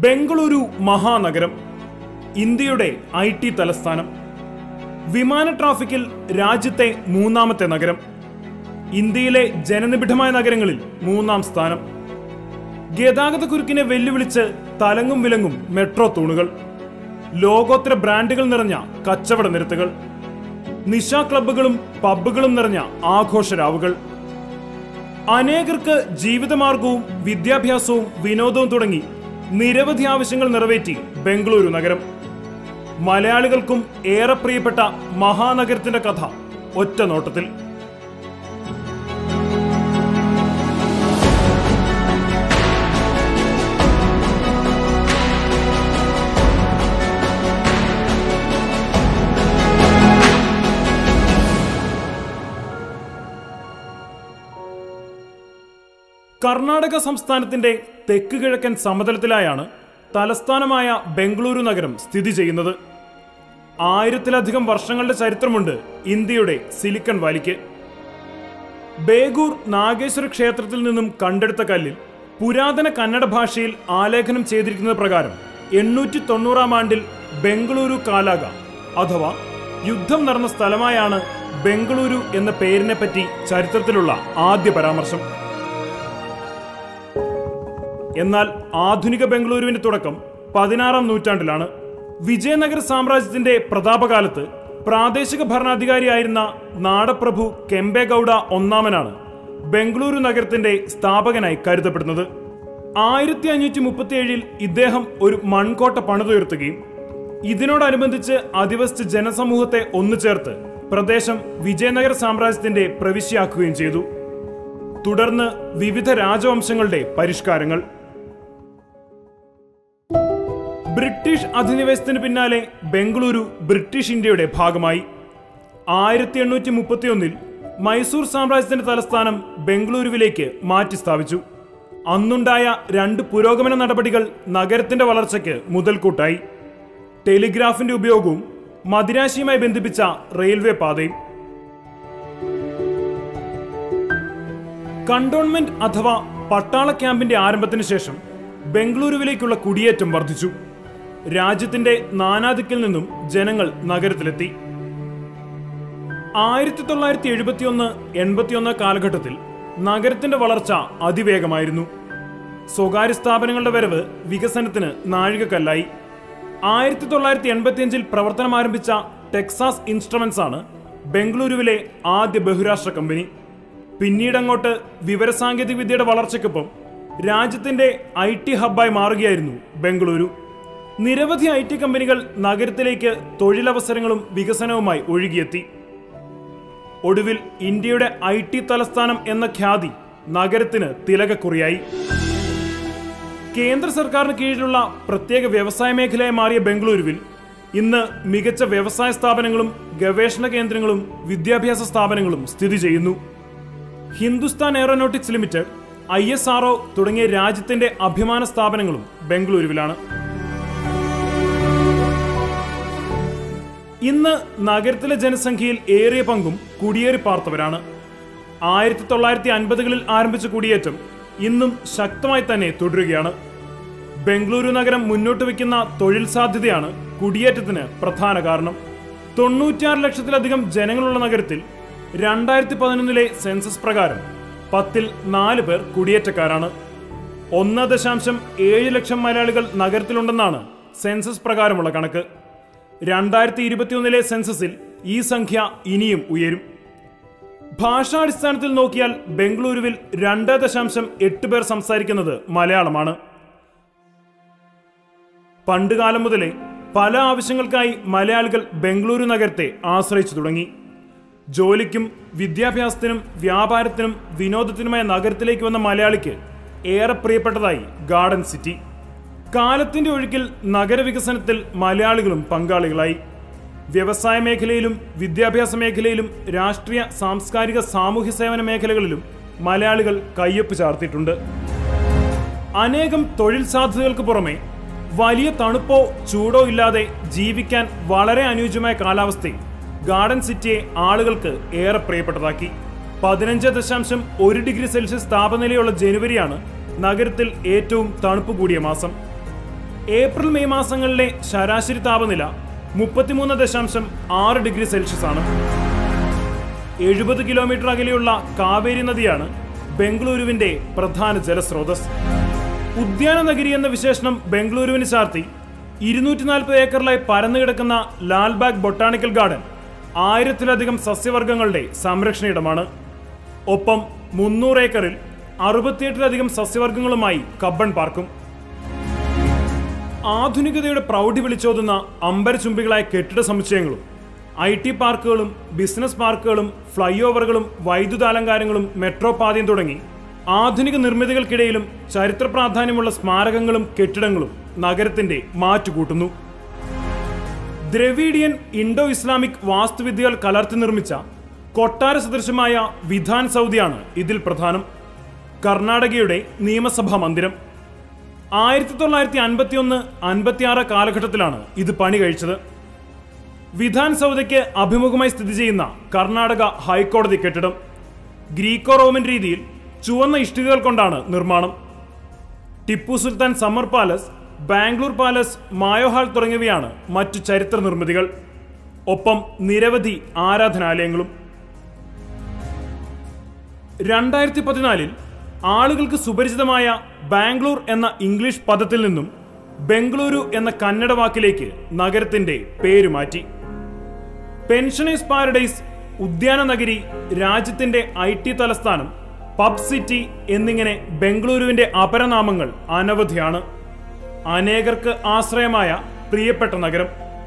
ബംഗളൂരു മഹാനഗരം ഇന്ത്യയുടെ I T തലസ്ഥാനം വിമാന ട്രാഫിക്കിൽ രാജ്യത്തെ മൂന്നാമത്തെ നഗരം ഇന്ത്യയിലെ ജനനിബിഡമായ നഗരങ്ങളിൽ മൂന്നാം സ്ഥാനം ഗതാഗത കുരുക്കിനെ വെല്ലുവിളിച്ച് തലങ്ങും വിലങ്ങും മെട്രോ തൂണുകൾ ലോകോത്തര ബ്രാൻഡുകൾ നിറഞ്ഞ കച്ചവട നിരത്തുകൾ നിശാ ക്ലബ്ബുകളും പബ്ബുകളും നിറഞ്ഞ ആഘോഷരാവുകൾ അനേകർക്ക് ജീവിതമാർഗവും വിദ്യാഭ്യാസവും വിനോദവും തുടങ്ങി നിരവധി ആവശ്യങ്ങൾ നിറവേറ്റി ബംഗളൂരു നഗരം മലയാളികൾക്കും ഏറെ പ്രിയപ്പെട്ട മഹാനഗരത്തിന്റെ കഥ ഒറ്റ നോട്ടത്തിൽ കർണാടക സംസ്ഥാനത്തിന്റെ തെക്ക് കിഴക്കൻ സമതലത്തിലായാണ് തലസ്ഥാനമായ ബംഗളൂരു നഗരം സ്ഥിതി ചെയ്യുന്നത് ആയിരത്തിലധികം വർഷങ്ങളുടെ ചരിത്രമുണ്ട് ഇന്ത്യയുടെ സിലിക്കൺ വാലിക്ക് ബേഗൂർ നാഗേശ്വര ക്ഷേത്രത്തിൽ നിന്നും കണ്ടെടുത്ത കല്ലിൽ പുരാതന കന്നഡ ഭാഷയിൽ ആലേഖനം ചെയ്തിരിക്കുന്നത് പ്രകാരം എണ്ണൂറ്റി തൊണ്ണൂറാം ആണ്ടിൽ ബംഗളൂരു കാലാക അഥവാ യുദ്ധം നടന്ന സ്ഥലമായാണ് ബംഗളൂരു എന്ന പേരിനെ പറ്റി ചരിത്രത്തിലുള്ള ആദ്യ പരാമർശം എന്നാൽ ആധുനിക ബംഗളൂരുവിന്റെ തുടക്കം പതിനാറാം നൂറ്റാണ്ടിലാണ് വിജയനഗര സാമ്രാജ്യത്തിന്റെ പ്രതാപകാലത്ത് പ്രാദേശിക ഭരണാധികാരിയായിരുന്ന നാടപ്രഭു കെമ്പേഗൌഡ ഒന്നാമനാണ് ബംഗളൂരു നഗരത്തിന്റെ സ്ഥാപകനായി കരുതപ്പെടുന്നത് ആയിരത്തി അഞ്ഞൂറ്റി മുപ്പത്തിയേഴിൽ ഇദ്ദേഹം ഒരു മൺകോട്ട പണിതുയർത്തുകയും ഇതിനോടനുബന്ധിച്ച് അധിവസിച്ച ജനസമൂഹത്തെ ഒന്നു ചേർത്ത് പ്രദേശം വിജയനഗര സാമ്രാജ്യത്തിന്റെ പ്രവിശ്യയാക്കുകയും ചെയ്തു തുടർന്ന് വിവിധ രാജവംശങ്ങളുടെ പരിഷ്കാരങ്ങൾ ബ്രിട്ടീഷ് അധിനിവേശത്തിന് പിന്നാലെ ബംഗളൂരു ബ്രിട്ടീഷ് ഇന്ത്യയുടെ ഭാഗമായി ആയിരത്തി എണ്ണൂറ്റി മുപ്പത്തിയൊന്നിൽ മൈസൂർ സാമ്രാജ്യത്തിന്റെ തലസ്ഥാനം ബംഗളൂരുവിലേക്ക് മാറ്റി സ്ഥാപിച്ചു അന്നുണ്ടായ രണ്ട് പുരോഗമന നടപടികൾ നഗരത്തിന്റെ വളർച്ചയ്ക്ക് മുതൽക്കൂട്ടായി ടെലിഗ്രാഫിന്റെ ഉപയോഗവും മദിരാശിയുമായി ബന്ധിപ്പിച്ച റെയിൽവേ പാതയും കണ്ടോൺമെന്റ് അഥവാ പട്ടാള ക്യാമ്പിന്റെ ആരംഭത്തിന് ശേഷം ബംഗളൂരുവിലേക്കുള്ള കുടിയേറ്റം വർദ്ധിച്ചു രാജ്യത്തിന്റെ നാനാദിക്കിൽ നിന്നും ജനങ്ങൾ നഗരത്തിലെത്തി ആയിരത്തി തൊള്ളായിരത്തി എഴുപത്തിയൊന്ന് എൺപത്തിയൊന്ന് കാലഘട്ടത്തിൽ നഗരത്തിന്റെ വളർച്ച അതിവേഗമായിരുന്നു സ്വകാര്യ സ്ഥാപനങ്ങളുടെ വരവ് വികസനത്തിന് നാഴികക്കല്ലായി ആയിരത്തി തൊള്ളായിരത്തി എൺപത്തിയഞ്ചിൽ പ്രവർത്തനം ആരംഭിച്ച ടെക്സാസ് ഇൻസ്ട്രുമെന്റ്സ് ആണ് ബംഗളൂരുവിലെ ആദ്യ ബഹുരാഷ്ട്ര കമ്പനി പിന്നീടങ്ങോട്ട് വിവരസാങ്കേതിക വിദ്യയുടെ വളർച്ചയ്ക്കൊപ്പം രാജ്യത്തിന്റെ ഐ ടി ഹബ്ബായി മാറുകയായിരുന്നു ബംഗളൂരു നിരവധി ഐ ടി കമ്പനികൾ നഗരത്തിലേക്ക് തൊഴിലവസരങ്ങളും വികസനവുമായി ഒഴുകിയെത്തി ഒടുവിൽ ഇന്ത്യയുടെ ഐ ടി തലസ്ഥാനം എന്ന ഖ്യാതി നഗരത്തിന് തിലകക്കുറിയായി കേന്ദ്ര സർക്കാരിന് കീഴിലുള്ള പ്രത്യേക വ്യവസായ മേഖലയായി മാറിയ ബംഗളൂരുവിൽ ഇന്ന് മികച്ച വ്യവസായ സ്ഥാപനങ്ങളും ഗവേഷണ കേന്ദ്രങ്ങളും വിദ്യാഭ്യാസ സ്ഥാപനങ്ങളും സ്ഥിതി ചെയ്യുന്നു Hindustan aeronautics limited I S R തുടങ്ങിയ രാജ്യത്തിന്റെ അഭിമാന സ്ഥാപനങ്ങളും ബംഗളൂരുവിലാണ് ഇന്ന് നഗരത്തിലെ ജനസംഖ്യയിൽ ഏറിയ പങ്കും കുടിയേറി പാർത്തവരാണ് ആയിരത്തി തൊള്ളായിരത്തി അൻപതുകളിൽ ആരംഭിച്ച കുടിയേറ്റം ഇന്നും ശക്തമായി തന്നെ തുടരുകയാണ് ബംഗളൂരു നഗരം മുന്നോട്ട് വയ്ക്കുന്ന തൊഴിൽ സാധ്യതയാണ് കുടിയേറ്റത്തിന് പ്രധാന കാരണം തൊണ്ണൂറ്റിയാറ് ലക്ഷത്തിലധികം ജനങ്ങളുള്ള നഗരത്തിൽ രണ്ടായിരത്തി പതിനൊന്നിലെ സെൻസസ് പ്രകാരം പത്തിൽ നാല് പേർ കുടിയേറ്റക്കാരാണ് ഒന്ന് ദശാംശം ഏഴ് ലക്ഷം മലയാളികൾ നഗരത്തിലുണ്ടെന്നാണ് സെൻസസ് പ്രകാരമുള്ള കണക്ക് രണ്ടായിരത്തി ഇരുപത്തിയൊന്നിലെ സെൻസസിൽ ഈ സംഖ്യ ഇനിയും ഉയരും ഭാഷാടിസ്ഥാനത്തിൽ നോക്കിയാൽ ബംഗളൂരുവിൽ രണ്ട് ദശാംശം എട്ട് പേർ സംസാരിക്കുന്നത് മലയാളമാണ് പണ്ടുകാലം മുതലേ പല ആവശ്യങ്ങൾക്കായി മലയാളികൾ ബംഗളൂരു നഗരത്തെ ആശ്രയിച്ചു തുടങ്ങി ജോലിക്കും വിദ്യാഭ്യാസത്തിനും വ്യാപാരത്തിനും വിനോദത്തിനുമായ നഗരത്തിലേക്ക് വന്ന മലയാളിക്ക് ഏറെ പ്രിയപ്പെട്ടതായി ഗാർഡൻ സിറ്റി കാലത്തിന്റെ ഒഴുക്കിൽ നഗരവികസനത്തിൽ മലയാളികളും പങ്കാളികളായി വ്യവസായ മേഖലയിലും വിദ്യാഭ്യാസ മേഖലയിലും രാഷ്ട്രീയ സാംസ്കാരിക സാമൂഹ്യ സേവന മേഖലകളിലും മലയാളികൾ കയ്യൊപ്പ് ചാർത്തിയിട്ടുണ്ട് അനേകം തൊഴിൽ സാധ്യതകൾക്ക് പുറമെ വലിയ തണുപ്പോ ചൂടോ ഇല്ലാതെ ജീവിക്കാൻ വളരെ അനുയോജ്യമായ കാലാവസ്ഥയും ഗാർഡൻ സിറ്റിയെ ആളുകൾക്ക് ഏറെ പ്രിയപ്പെട്ടതാക്കി പതിനഞ്ച് ദശാംശം ഒരു ഡിഗ്രി സെൽഷ്യസ് താപനിലയുള്ള ജനുവരിയാണ് നഗരത്തിൽ ഏറ്റവും തണുപ്പ് കൂടിയ മാസം ഏപ്രിൽ മെയ് മാസങ്ങളിലെ ശരാശരി താപനില മുപ്പത്തിമൂന്ന് ദശാംശം ആറ് ഡിഗ്രി സെൽഷ്യസ് ആണ് എഴുപത് കിലോമീറ്റർ അകലെയുള്ള കാവേരി നദിയാണ് ബംഗളൂരുവിന്റെ പ്രധാന ജലസ്രോതസ് ഉദ്യാന നഗരി എന്ന വിശേഷണം ബംഗളൂരുവിന് ചാർത്തി ഇരുന്നൂറ്റി നാൽപ്പത് ഏക്കറിലായി പരന്നു കിടക്കുന്ന ലാൽബാഗ് ബൊട്ടാണിക്കൽ ഗാർഡൻ ആയിരത്തിലധികം സസ്യവർഗ്ഗങ്ങളുടെ സംരക്ഷണ ഇടമാണ് ഒപ്പം മുന്നൂറ് ഏക്കറിൽ അറുപത്തിയെട്ടിലധികം സസ്യവർഗ്ഗങ്ങളുമായി കബ്ബൺ പാർക്കും ആധുനികതയുടെ പ്രൗഢി വിളിച്ചോതുന്ന അമ്പരചുംബികളായ കെട്ടിട സമുച്ചയങ്ങളും ഐ ടി പാർക്കുകളും ബിസിനസ് പാർക്കുകളും ഫ്ലൈ ഓവറുകളും വൈദ്യുതാലങ്കാരങ്ങളും മെട്രോ പാതയും തുടങ്ങി ആധുനിക നിർമ്മിതികൾക്കിടയിലും ചരിത്ര പ്രാധാന്യമുള്ള സ്മാരകങ്ങളും കെട്ടിടങ്ങളും നഗരത്തിന്റെ മാറ്റുകൂട്ടുന്നു ദ്രവീഡിയൻ ഇൻഡോ ഇസ്ലാമിക് വാസ്തുവിദ്യകൾ കലർത്തി നിർമ്മിച്ച കൊട്ടാര സദൃശമായ വിധാൻ സൗദിയാണ് ഇതിൽ പ്രധാനം കർണാടകയുടെ നിയമസഭാ മന്ദിരം ആയിരത്തി തൊള്ളായിരത്തി അൻപത്തി ഒന്ന് അൻപത്തിയാറ് കാലഘട്ടത്തിലാണ് ഇത് പണി കഴിച്ചത് വിധാൻ സൗദയ്ക്ക് അഭിമുഖമായി സ്ഥിതി ചെയ്യുന്ന കർണാടക ഹൈക്കോടതി കെട്ടിടം ഗ്രീക്കോ റോമൻ രീതിയിൽ ചുവന്ന ഇഷ്ടികകൾ കൊണ്ടാണ് നിർമ്മാണം Tipu Sultan summer palace Bangalore palace Mayo Hall തുടങ്ങിയവയാണ് മറ്റു ചരിത്ര നിർമ്മിതികൾ ഒപ്പം നിരവധി ആരാധനാലയങ്ങളും രണ്ടായിരത്തി പതിനാലിൽ ആളുകൾക്ക് സുപരിചിതമായ ബാംഗ്ലൂർ എന്ന ഇംഗ്ലീഷ് പദത്തിൽ നിന്നും ബംഗളൂരു എന്ന കന്നഡ വാക്കിലേക്ക് നഗരത്തിന്റെ പേര് മാറ്റി പെൻഷനേഴ്സ് പാരഡൈസ് ഉദ്യാന നഗരി രാജ്യത്തിന്റെ ഐ ടി തലസ്ഥാനം പബ് സിറ്റി എന്നിങ്ങനെ ബംഗളൂരുവിന്റെ അപരനാമങ്ങൾ അനവധിയാണ് അനേകർക്ക് ആശ്രയമായ പ്രിയപ്പെട്ട നഗരം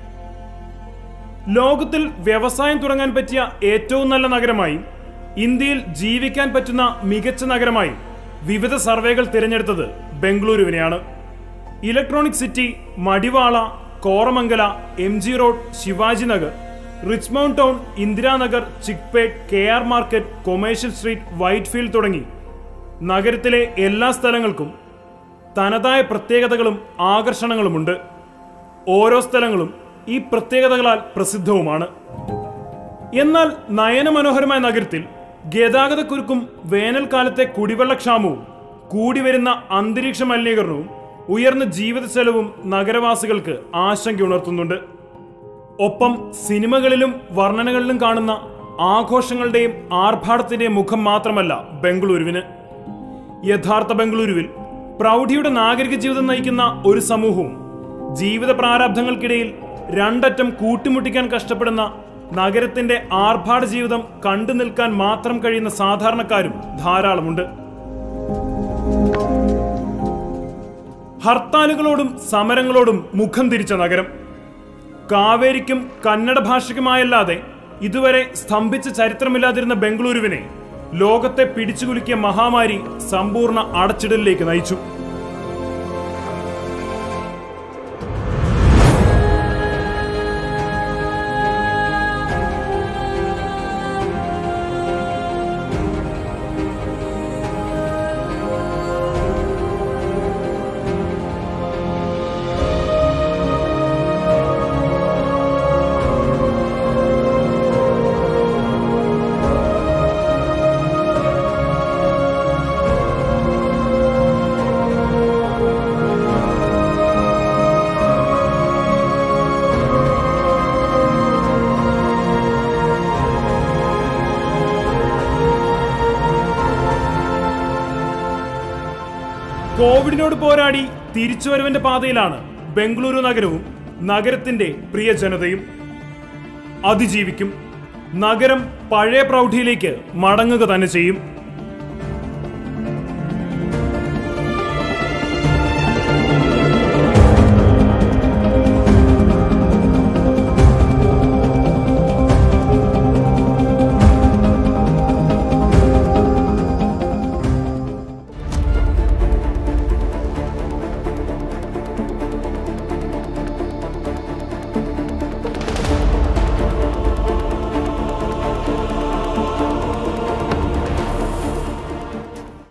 ലോകത്തിൽ വ്യവസായം തുടങ്ങാൻ പറ്റിയ ഏറ്റവും നല്ല നഗരമായി ഇന്ത്യയിൽ ജീവിക്കാൻ പറ്റുന്ന മികച്ച നഗരമായി വിവിധ സർവേകൾ തിരഞ്ഞെടുത്തത് ബംഗളൂരുവിനെയാണ് electronic city Madiwala Koramangala M G road Shivaji Nagar Richmond town Indiranagar Chickpet K R market commercial street Whitefield തുടങ്ങി നഗരത്തിലെ എല്ലാ സ്ഥലങ്ങൾക്കും തനതായ പ്രത്യേകതകളും ആകർഷണങ്ങളുമുണ്ട് ഓരോ സ്ഥലങ്ങളും ഈ പ്രത്യേകതകളാൽ പ്രസിദ്ധവുമാണ് എന്നാൽ നയനമനോഹരമായ നഗരത്തിൽ ഗതാഗതക്കുരുക്കും വേനൽക്കാലത്തെ കുടിവെള്ളക്ഷാമവും കൂടിവരുന്ന അന്തരീക്ഷ മലിനീകരണവും ഉയർന്ന ജീവിത ചെലവും നഗരവാസികൾക്ക് ആശങ്ക ഉണർത്തുന്നുണ്ട് ഒപ്പം സിനിമകളിലും വർണ്ണനകളിലും കാണുന്ന ആഘോഷങ്ങളുടെയും ആർഭാടത്തിന്റെയും മുഖം മാത്രമല്ല ബംഗളൂരുവിന് യഥാർത്ഥ ബംഗളൂരുവിൽ പ്രൗഢിയുടെ നാഗരിക ജീവിതം നയിക്കുന്ന ഒരു സമൂഹവും ജീവിത പ്രാരാബ്ധങ്ങൾക്കിടയിൽ രണ്ടറ്റം കൂട്ടിമുട്ടിക്കാൻ കഷ്ടപ്പെടുന്ന നഗരത്തിന്റെ ആർഭാട ജീവിതം കണ്ടു നിൽക്കാൻ മാത്രം കഴിയുന്ന സാധാരണക്കാരും ധാരാളമുണ്ട് ഹർത്താലുകളോടും സമരങ്ങളോടും മുഖം തിരിച്ച നഗരം കാവേരിക്കും കന്നഡ ഭാഷയ്ക്കുമായല്ലാതെ ഇതുവരെ സ്തംഭിച്ച ചരിത്രമില്ലാതിരുന്ന ബംഗളൂരുവിനെ ലോകത്തെ പിടിച്ചുകുലുക്കിയ മഹാമാരി സമ്പൂർണ്ണ അടച്ചിടലിലേക്ക് നയിച്ചു കോവിഡിനോട് പോരാടി തിരിച്ചുവരവിന്റെ പാതയിലാണ് ബംഗളൂരു നഗരവും നഗരത്തിന്റെ പ്രിയ ജനതയും അതിജീവിക്കും നഗരം പഴയ പ്രൗഢിയിലേക്ക് മടങ്ങുക തന്നെ ചെയ്യും